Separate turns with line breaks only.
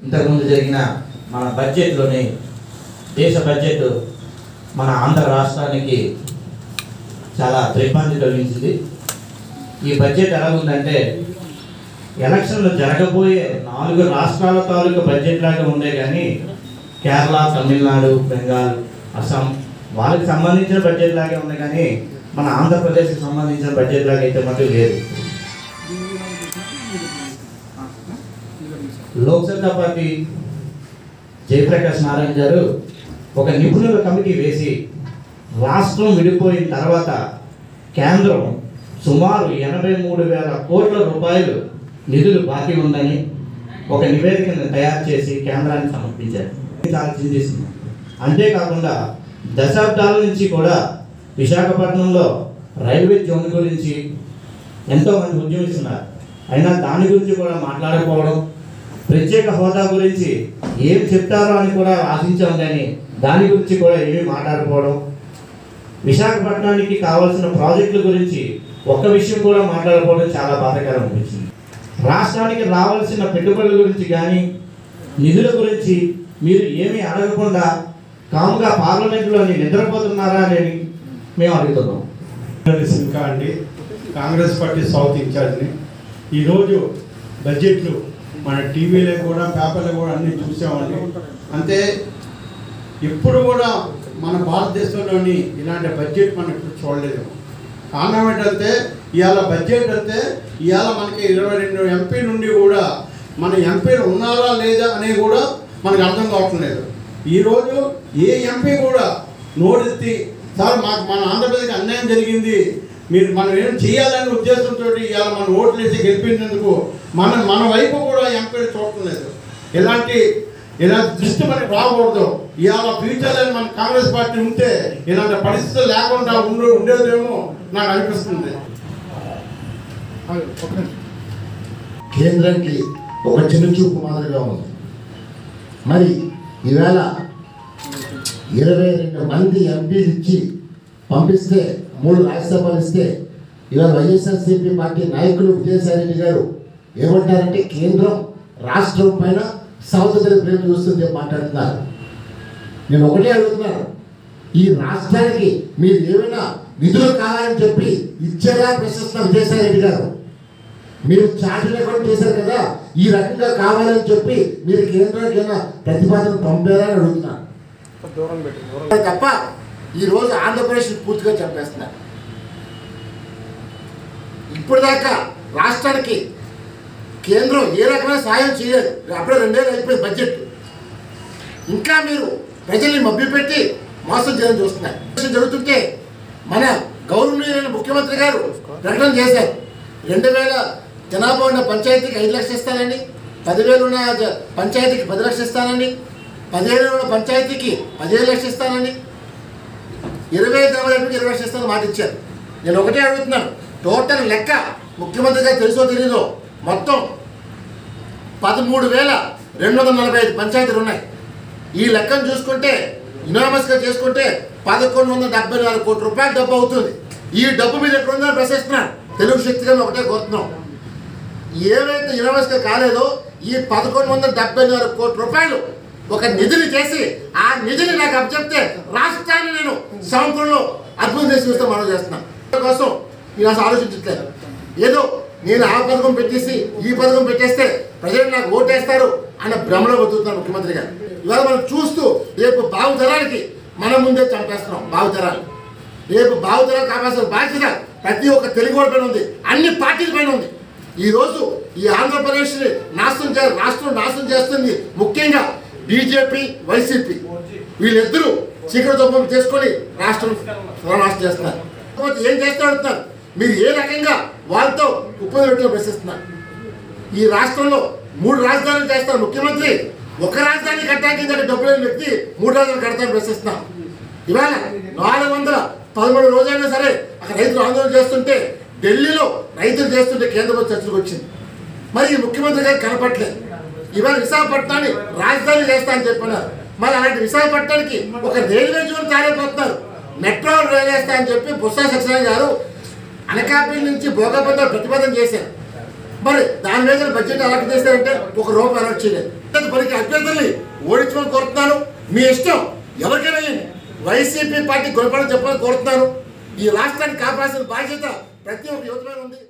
ఇంతకుముందు జరిగిన మన బడ్జెట్లోని దేశ బడ్జెట్ మన ఆంధ్ర రాష్ట్రానికి చాలా త్రిబ్బంది కలిగించింది ఈ బడ్జెట్ ఎలా ఉందంటే ఎలక్షన్లు జరగబోయే నాలుగు రాష్ట్రాల తాలూకు బడ్జెట్ లాగా ఉండే కానీ కేరళ తమిళనాడు బెంగాల్ అస్సాం వాళ్ళకి సంబంధించిన బడ్జెట్ లాగే ఉంది కానీ మన ఆంధ్రప్రదేశ్కి సంబంధించిన బడ్జెట్ లాగా అయితే మటుకు లేదు లోక్ సత్తా పార్టీ జయప్రకాష్ నారాయణ గారు ఒక నిపుణుల కమిటీ వేసి రాష్ట్రం విడిపోయిన తర్వాత కేంద్రం సుమారు ఎనభై మూడు వేల కోట్ల రూపాయలు నిధులు బాకీ ఉందని ఒక నివేదికను తయారు చేసి కేంద్రానికి సమర్పించారు చాలా చింతిస్తుంది అంతేకాకుండా దశాబ్దాల నుంచి కూడా విశాఖపట్నంలో రైల్వే జోన్ గురించి ఎంతో మంది ఉద్యమిస్తున్నారు అయినా దాని గురించి కూడా మాట్లాడకపోవడం ప్రత్యేక హోదా గురించి ఏం చెప్తారో అని కూడా ఆశించాం కానీ దాని గురించి కూడా ఏమీ మాట్లాడకపోవడం విశాఖపట్నానికి కావాల్సిన ప్రాజెక్టుల గురించి ఒక్క విషయం కూడా మాట్లాడకపోవడం చాలా బాధాకరం అనిపించింది రాష్ట్రానికి రావాల్సిన పెట్టుబడుల గురించి కానీ నిధుల గురించి మీరు ఏమీ అడగకుండా కాముగా పార్లమెంటులోని నిద్రపోతున్నారా అని మేము అడుగుతున్నాం
సింకా అండి కాంగ్రెస్ పార్టీ సౌత్ ఇన్ఛార్జ్ని ఈరోజు బడ్జెట్లు మన టీవీలో కూడా పేపర్లో కూడా అన్నీ చూసామండి అంతే ఎప్పుడు కూడా మన భారతదేశంలోని ఇలాంటి బడ్జెట్ మనం ఇప్పుడు చూడలేదు కారణం ఏంటంటే ఇవాళ బడ్జెట్ అంటే ఇవాళ మనకి ఇరవై రెండు ఎంపీ నుండి కూడా మన ఎంపీలు ఉన్నారా లేదా అనేది కూడా మనకు అర్థం కావట్లేదు ఈరోజు ఏ ఎంపీ కూడా నోడెత్తి సార్ మాకు మన ఆంధ్రప్రదేశ్కి అన్యాయం జరిగింది మీరు మనం ఏం చేయాలనే ఉద్దేశంతో ఇవాళ మన ఓట్లు వేసి గెలిపించినందుకు మన మన వైపు కూడా ఎంపీలు చూడట్లేదు ఇలాంటి ఇలాంటి దృష్టి మనకి రాకూడదు ఇవాళ ఫ్యూచర్లో మన కాంగ్రెస్ పార్టీ ఉంటే ఇలాంటి పరిస్థితులు లేకుండా ఉండే ఉండేదేమో నాకు అనిపిస్తుంది
కేంద్రానికి ఒక చిన్న చూపు మాదిరిగా ఉంది మరి ఈవేళ ఇరవై రెండు మంది ఎంపీలు ఇచ్చి పంపిస్తే మూడు రాజ్యసభలు ఇస్తే ఇవాళ వైఎస్ఆర్సీపీ పార్టీ నాయకులు విజయసాయిరెడ్డి గారు ఏమంటారంటే కేంద్రం రాష్ట్రం పైన సహోదరి ప్రేమ చూస్తుంది అని మాట్లాడుతున్నారు నేను ఒకటే అడుగుతున్నాను ఈ రాష్ట్రానికి మీరు ఏమైనా నిధులు కావాలని చెప్పి ఇచ్చారా ప్రశ్నిస్తున్న విజయసాయిరెడ్డి గారు మీరు చాటి లేకుండా చేశారు కదా ఈ రకంగా కావాలని చెప్పి మీరు కేంద్రానికి ఏమైనా ప్రతిపాదన పంపారా అని అడుగుతున్నాను తప్ప ఈ రోజు ఆంధ్రప్రదేశ్ పూర్తిగా చంపేస్తున్నారు ఇప్పుడు దాకా రాష్ట్రానికి కేంద్రం ఏ రకమైన సాయం చేయలేదు అప్పుడే రెండేళ్ళు అయిపోయింది బడ్జెట్ ఇంకా మీరు ప్రజల్ని మభ్యపెట్టి మోసం చేయడం చూస్తున్నారు మోసం జరుగుతుంటే మన గౌరవనీయులైన ముఖ్యమంత్రి గారు ప్రకటన చేశారు రెండు వేల జనాభా ఉన్న పంచాయతీకి ఐదు లక్షలు ఇస్తానని పదివేలు ఉన్న జ- పంచాయతీకి పది లక్షలు ఇస్తానని పదిహేను ఉన్న పంచాయతీకి పదిహేను లక్షలు ఇస్తానని ఇరవై ఐదు ఇరవై ఐదుకి ఇరవై లక్షలు ఇస్తానని మాట ఇచ్చారు నేను ఒకటే అడుగుతున్నాను టోటల్ లెక్క ముఖ్యమంత్రి గారు తెలుసో తెలీదో మొత్తం పదమూడు వేల రెండు వందల నలభై ఐదు పంచాయతీలు ఉన్నాయి ఈ లెక్కను చూసుకుంటే యునామస్గా చేసుకుంటే పదకొండు వందల డెబ్బై నాలుగు కోట్ల రూపాయల డబ్బు అవుతుంది ఈ డబ్బు మీద ఎక్కడ ఉందని ప్రశ్నిస్తున్నాను తెలుగు శక్తిగా ఒకటే కోరుతున్నాం ఏవైతే యునామస్గా కాలేదో ఈ పదకొండు వందల డెబ్బై నాలుగు కోట్ల రూపాయలు ఒక నిధిని చేసి ఆ నిధిని నాకు అప్పచెప్తే రాష్ట్రాన్ని నేను సంవత్సరంలో అద్భుతం చేసి చూస్తే మనం చేస్తున్నాను కోసం నేను అసలు ఆలోచించట్లేదు ఏదో నేను ఆ పథకం పెట్టేసి ఈ పథకం పెట్టేస్తే ప్రజలు నాకు ఓటేస్తారు అన్న భ్రమలో బతుకుతున్నారు ముఖ్యమంత్రి గారు ఇవాళ మనం చూస్తూ రేపు బావుతరానికి మన ముందే చంపేస్తున్నాం బావుతరాలు రేపు బావుతరాలు కావాల్సిన బాధ్యత ప్రతి ఒక్క తెలుగు వాడి పైన ఉంది అన్ని పార్టీల పైన ఉంది ఈ రోజు ఈ ఆంధ్రప్రదేశ్ని నాశనం చే రాష్ట్రం నాశనం చేస్తుంది ముఖ్యంగా బీజేపీ వైసీపీ వీళ్ళిద్దరూ చీకటి చేసుకొని రాష్ట్రం సర్వనాశనం చేస్తున్నారు కాకపోతే ఏం చేస్తూ అడుగుతున్నారు మీరు ఏ రకంగా వాళ్ళతో ఉపయోగించడం ప్రశ్నిస్తున్నారు ఈ రాష్ట్రంలో మూడు రాజధానులు చేస్తారు ముఖ్యమంత్రి ఒక రాజధాని కట్టడానికి దగ్గర డబ్బు లేని వ్యక్తి మూడు రాజధానులు కడతారని ప్రశ్నిస్తున్నాం ఇవాళ నాలుగు వందల పదమూడు రోజైనా సరే అక్కడ రైతులు ఆందోళన చేస్తుంటే ఢిల్లీలో రైతులు చేస్తుంటే కేంద్రం చర్చలకు వచ్చింది మరి ఈ ముఖ్యమంత్రి గారు కనపట్లేదు ఇవాళ విశాఖపట్నాన్ని రాజధాని చేస్తా అని చెప్పినారు మరి అలాంటి విశాఖపట్నానికి ఒక రైల్వే జోన్ తయారైపోతున్నారు మెట్రో రైలు వేస్తా అని చెప్పి బుస్సా సత్యనారాయణ గారు అనకాపల్లి నుంచి భోగాపంలో ప్రతిపాదన చేశారు మరి దాని మీద బడ్జెట్ అలాట్ చేస్తారంటే ఒక రూపాయి అలాట్ చేయలేదు పనికి అభ్యర్థుల్ని ఓడించమని కోరుతున్నాను మీ ఇష్టం ఎవరికైనా ఇయ్యండి. వైసీపీ పార్టీ గొడవని చెప్పాలని కోరుతున్నాను ఈ రాష్ట్రాన్ని కాపాడాల్సిన బాధ్యత ప్రతి ఒక్క యువతమైన ఉంది